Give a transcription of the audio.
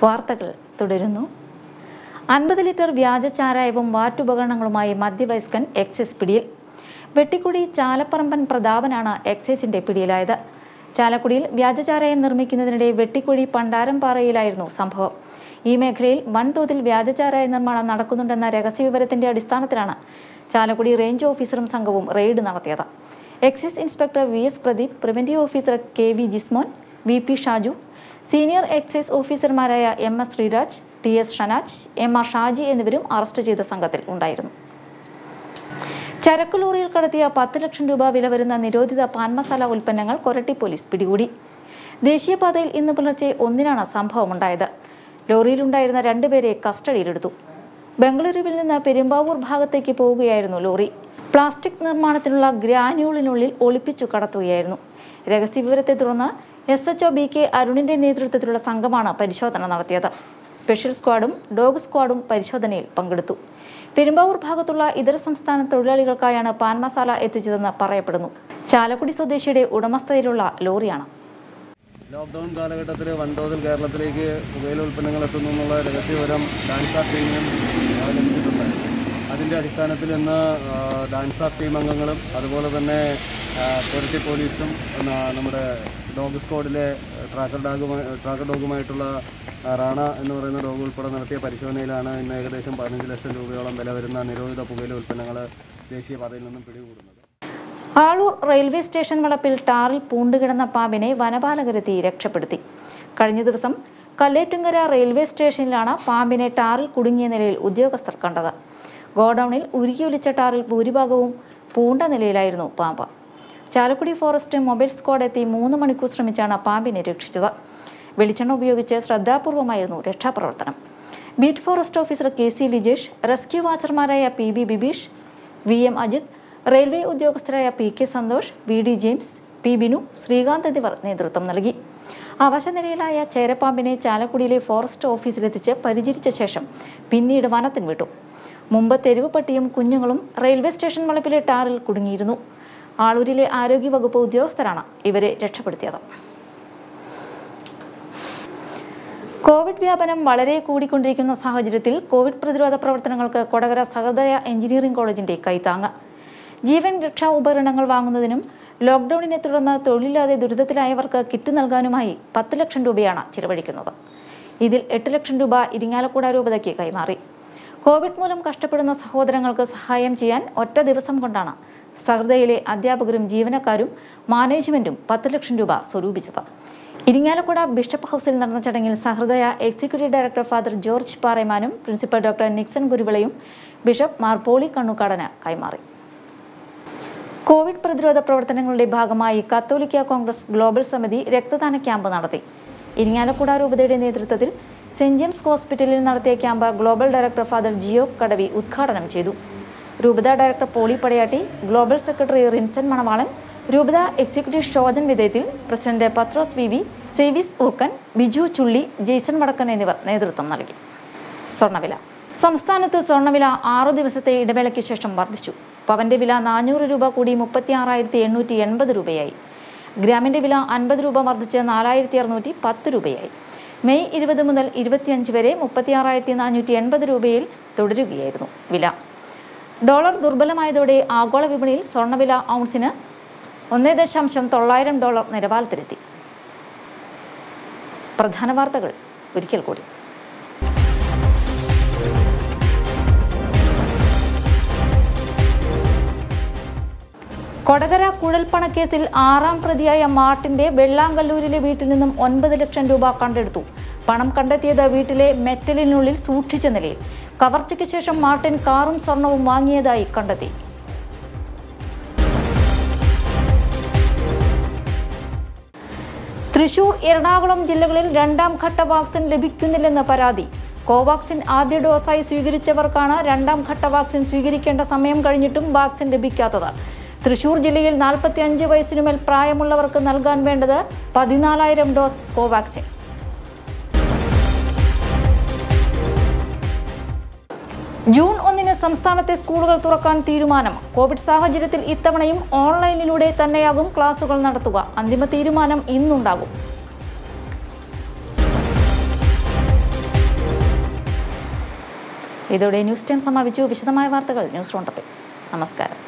വാർത്തകൾ തുടരുന്നു അൻപത് ലിറ്റർ വ്യാജ ചാരായവും വാറ്റുപകരണങ്ങളുമായി മധ്യവയസ്കൻ എക്സൈസ് പിടിയിൽ വെട്ടിക്കുടി ചാലപ്പറമ്പൻ പ്രതാപനാണ് എക്സൈസിന്റെ പിടിയിലായത് ചാലക്കുടിയിൽ വ്യാജചാരായം നിർമ്മിക്കുന്നതിനിടെ വെട്ടിക്കുഴി പണ്ടാരംപാറയിലായിരുന്നു സംഭവം ഈ മേഖലയിൽ വൻതോതിൽ വ്യാജചാരായ നിർമ്മാണം നടക്കുന്നുണ്ടെന്ന രഹസ്യവിവരത്തിന്റെ അടിസ്ഥാനത്തിലാണ് ചാലക്കുടി റേഞ്ച് ഓഫീസറും സംഘവും റെയ്ഡ് നടത്തിയത് excise inspector V S Pradeep preventive officer K V Jismon V P Shaju senior excise ഓഫീസർമാരായ M S Sreeraj T S Shanaj M R Shaji എന്നിവരും അറസ്റ്റ് ചെയ്ത സംഘത്തിൽ ഉണ്ടായിരുന്നു ചരക്ക് ലോറിയിൽ കടത്തിയ പത്ത് ലക്ഷം രൂപ വില വരുന്ന നിരോധിത പാൻ മസാല ഉൽപ്പന്നങ്ങൾ കൊരട്ടി പോലീസ് പിടികൂടി ദേശീയപാതയിൽ ഇന്ന് പുലർച്ചെ ഒന്നിനാണ് സംഭവമുണ്ടായത് ലോറിയിലുണ്ടായിരുന്ന രണ്ടുപേരെ കസ്റ്റഡിയിലെടുത്തു ബംഗളൂരുവിൽ നിന്ന് പെരുമ്പാവൂർ ഭാഗത്തേക്ക് പോവുകയായിരുന്നു ലോറി പ്ലാസ്റ്റിക് നിർമ്മാണത്തിനുള്ള ഗ്രാന്യൂളിനുള്ളിൽ ഒളിപ്പിച്ചു കടത്തുകയായിരുന്നു രഹസ്യവിവരത്തെ തുടർന്ന് എസ് എച്ച് ബി കെ അരുണിന്റെ നേതൃത്വത്തിലുള്ള സംഘമാണ് പരിശോധന നടത്തിയത് സ്പെഷ്യൽ സ്ക്വാഡും ഡോഗ് സ്ക്വാഡും പരിശോധനയിൽ പങ്കെടുത്തു പെരുമ്പാവൂർ ഭാഗത്തുള്ള ഇതര സംസ്ഥാന തൊഴിലാളികൾക്കായാണ് പാൻ മസാല എത്തിച്ചതെന്ന് പറയപ്പെടുന്നു ചാലക്കുടി സ്വദേശിയുടെ ഉടമസ്ഥതയിലുള്ള ലോറിയാണ് ലോക്ക്ഡൗൺ കാലഘട്ടത്തിൽ വൻതോതിൽ കേരളത്തിലേക്ക് പുകയില ഉൽപ്പന്നങ്ങൾ എത്തുന്നു എന്നുള്ള രഹസ്യവിവരം ഡാൻസ് ആർട്ട് ടീമിനും ആ, ലഭിച്ചിട്ടുണ്ടായിരുന്നു അതിൻ്റെ അടിസ്ഥാനത്തിൽ ഇന്ന് ആ, ഡാൻസ് ആർട്ട് ടീം അംഗങ്ങളും അതുപോലെ തന്നെ ആ, കൊരട്ടി പോലീസും പിന്നെ നമ്മുടെ ഡോഗ് സ്ക്വാഡിലെ ട്രാക്കർ ഡോഗുമായി ട്രാക്കർ ഡോഗുമായിട്ടുള്ള ആ, റാണ എന്ന് പറയുന്ന ഡോഗ് ഉൾപ്പെടെ നടത്തിയ പരിശോധനയിലാണ് ഇന്ന് ഏകദേശം പതിനഞ്ച് ലക്ഷം രൂപയോളം വില വരുന്ന നിരോധിത പുകയില ഉൽപ്പന്നങ്ങൾ ദേശീയപാതയിൽ നിന്നും പിടികൂടുന്നത് ആളൂർ റെയിൽവേ സ്റ്റേഷൻ വളപ്പിൽ ടാറിൽ പൂണ്ടുകിടന്ന പാമ്പിനെ വനപാലകരെത്തി രക്ഷപ്പെടുത്തി കഴിഞ്ഞ ദിവസം കല്ലേറ്റുങ്കര റെയിൽവേ സ്റ്റേഷനിലാണ് പാമ്പിനെ ടാറിൽ കുടുങ്ങിയ നിലയിൽ ഉദ്യോഗസ്ഥർ കണ്ടത് ഗോഡൌണിൽ ഉരുകിയൊലിച്ച ടാറിൽ ഭൂരിഭാഗവും പൂണ്ട നിലയിലായിരുന്നു പാമ്പ് ചാലക്കുടി ഫോറസ്റ്റ് മൊബൈൽ സ്ക്വാഡ് എത്തി മൂന്ന് മണിക്കൂർ ശ്രമിച്ചാണ് പാമ്പിനെ രക്ഷിച്ചത് വെളിച്ചെണ്ണ ഉപയോഗിച്ച് ശ്രദ്ധാപൂർവമായിരുന്നു രക്ഷാപ്രവർത്തനം beat forest officer K C Lijesh rescue വാച്ചർമാരായ P B Bibeesh V M Ajith railway ഉദ്യോഗസ്ഥരായ P K Santhosh V D James P Binu Sreekanth എന്നിവർ നേതൃത്വം നൽകി അവശനിലയിലായ ചേരപ്പാമ്പിനെ ചാലക്കുടിയിലെ ഫോറസ്റ്റ് ഓഫീസിലെത്തിച്ച് പരിചരിച്ച ശേഷം പിന്നീട് വനത്തിന് വിട്ടു മുമ്പ് തെരുവ് പട്ടിയും കുഞ്ഞുങ്ങളും റെയിൽവേ സ്റ്റേഷൻ വളപ്പിലെ ടാറിൽ കുടുങ്ങിയിരുന്നു ആളൂരിലെ ആരോഗ്യവകുപ്പ് ഉദ്യോഗസ്ഥരാണ് ഇവരെ രക്ഷപ്പെടുത്തിയത് കോവിഡ് വ്യാപനം വളരെ കൂടിക്കൊണ്ടിരിക്കുന്ന സാഹചര്യത്തിൽ കോവിഡ് പ്രതിരോധ പ്രവർത്തനങ്ങൾക്ക് കൊടകര സഹൃദയ എഞ്ചിനീയറിംഗ് കോളേജിന്റെ കൈത്താങ്ങ് ജീവൻ രക്ഷാ ഉപകരണങ്ങൾ വാങ്ങുന്നതിനും ലോക്ക്ഡൌണിനെ തുടർന്ന് തൊഴിലില്ലാതെ ദുരിതത്തിലായവർക്ക് കിറ്റ് നൽകാനുമായി പത്ത് ലക്ഷം രൂപയാണ് ചിലവഴിക്കുന്നത് ഇതിൽ എട്ട് ലക്ഷം രൂപ ഇരിങ്ങാലക്കുട രൂപതയ്ക്ക് കൈമാറി കോവിഡ് മൂലം കഷ്ടപ്പെടുന്ന സഹോദരങ്ങൾക്ക് സഹായം ചെയ്യാൻ ഒറ്റ ദിവസം കൊണ്ടാണ് സഹൃദയിലെ അധ്യാപകരും ജീവനക്കാരും മാനേജ്മെന്റും പത്ത് ലക്ഷം രൂപ സ്വരൂപിച്ചത് ഇരിങ്ങാലക്കുട ബിഷപ്പ് ഹൗസിൽ നടന്ന ചടങ്ങിൽ Sahrudaya executive director father George പാറേമാനും പ്രിൻസിപ്പൽ ഡോക്ടർ നിക്സൺ ഗുരുവിളയും ബിഷപ്പ് മാർ പോളി കണ്ണുകാടന് കൈമാറി കോവിഡ് പ്രതിരോധ പ്രവർത്തനങ്ങളുടെ ഭാഗമായി കത്തോലിക്ക കോൺഗ്രസ് ഗ്ലോബൽ സമിതി രക്തദാന ക്യാമ്പ് നടത്തി ഇരിങ്ങാലക്കുട രൂപതയുടെ നേതൃത്വത്തിൽ സെന്റ് ജെയിംസ് ഹോസ്പിറ്റലിൽ നടത്തിയ camp global director father Jio Kadavi ഉദ്ഘാടനം ചെയ്തു രൂപത director Poly Padayatti global secretary Rinson Manavalan രൂപത എക്സിക്യൂട്ടീവ് ഷോജൻ വിധേയത്തിൽ president Pathros V V Sevis Ookkan Biju Chulli Jaison Vadakkan എന്നിവർ നേതൃത്വം നൽകി സ്വർണ്ണവില സംസ്ഥാനത്ത് സ്വർണ്ണവില ആറു ദിവസത്തെ ഇടവേളയ്ക്ക് ശേഷം വർദ്ധിച്ചു പവന്റെ വില നാനൂറ് രൂപ കൂടി മുപ്പത്തി ആറായിരത്തി എണ്ണൂറ്റി എൺപത് രൂപയായി ഗ്രാമിന്റെ വില അൻപത് രൂപ വർദ്ധിച്ച് നാലായിരത്തി അറുന്നൂറ്റി പത്ത് രൂപയായി മെയ് ഇരുപത് മുതൽ ഇരുപത്തിയഞ്ച് വരെ മുപ്പത്തി ആറായിരത്തി നാനൂറ്റി എൺപത് രൂപയിൽ തുടരുകയായിരുന്നു വില ഡോളർ ദുർബലമായതോടെ ആഗോള വിപണിയിൽ സ്വർണ്ണവില ഔൺസിന് ഒന്നേ ദശാംശം തൊള്ളായിരം ഡോളർ നിലവാരത്തിലെത്തി പ്രധാന വാർത്തകൾ ഒരിക്കൽ കൂടി കൊടകര കുഴൽപ്പണക്കേസിൽ ആറാം പ്രതിയായ മാർട്ടിന്റെ വെള്ളാങ്കല്ലൂരിലെ വീട്ടിൽ നിന്നും ഒൻപത് ലക്ഷം രൂപ കണ്ടെടുത്തു പണം കണ്ടെത്തിയത് വീട്ടിലെ മെറ്റലിനുള്ളിൽ സൂക്ഷിച്ച നിലയിൽ കവർച്ചയ്ക്ക് ശേഷം മാർട്ടിൻ കാറും സ്വർണവും വാങ്ങിയതായി കണ്ടെത്തി തൃശൂർ എറണാകുളം ജില്ലകളിൽ രണ്ടാം ഘട്ട വാക്സിൻ ലഭിക്കുന്നില്ലെന്ന് പരാതി കോവാക്സിൻ ആദ്യ ഡോസായി സ്വീകരിച്ചവർക്കാണ് രണ്ടാം ഘട്ട വാക്സിൻ സ്വീകരിക്കേണ്ട സമയം കഴിഞ്ഞിട്ടും വാക്സിൻ ലഭിക്കാത്തത് തൃശൂർ ജില്ലയിൽ നാൽപ്പത്തി അഞ്ച് വയസ്സിനുമേൽ പ്രായമുള്ളവർക്ക് നൽകാൻ വേണ്ടത് പതിനാലായിരം ഡോസ് കോവാക്സിൻ ജൂൺ ഒന്നിന് സംസ്ഥാനത്തെ സ്കൂളുകൾ തുറക്കാൻ തീരുമാനം കോവിഡ് സാഹചര്യത്തിൽ ഇത്തവണയും ഓൺലൈനിലൂടെ തന്നെയാകും ക്ലാസുകൾ നടത്തുക അന്തിമ തീരുമാനം ഇന്നുണ്ടാകും ഇതോടെ ന്യൂസ് ടൈം സമാപിച്ചു വിശദമായ വാർത്തകൾ ന്യൂസ് റോണ്ടപ്പിൽ നമസ്കാരം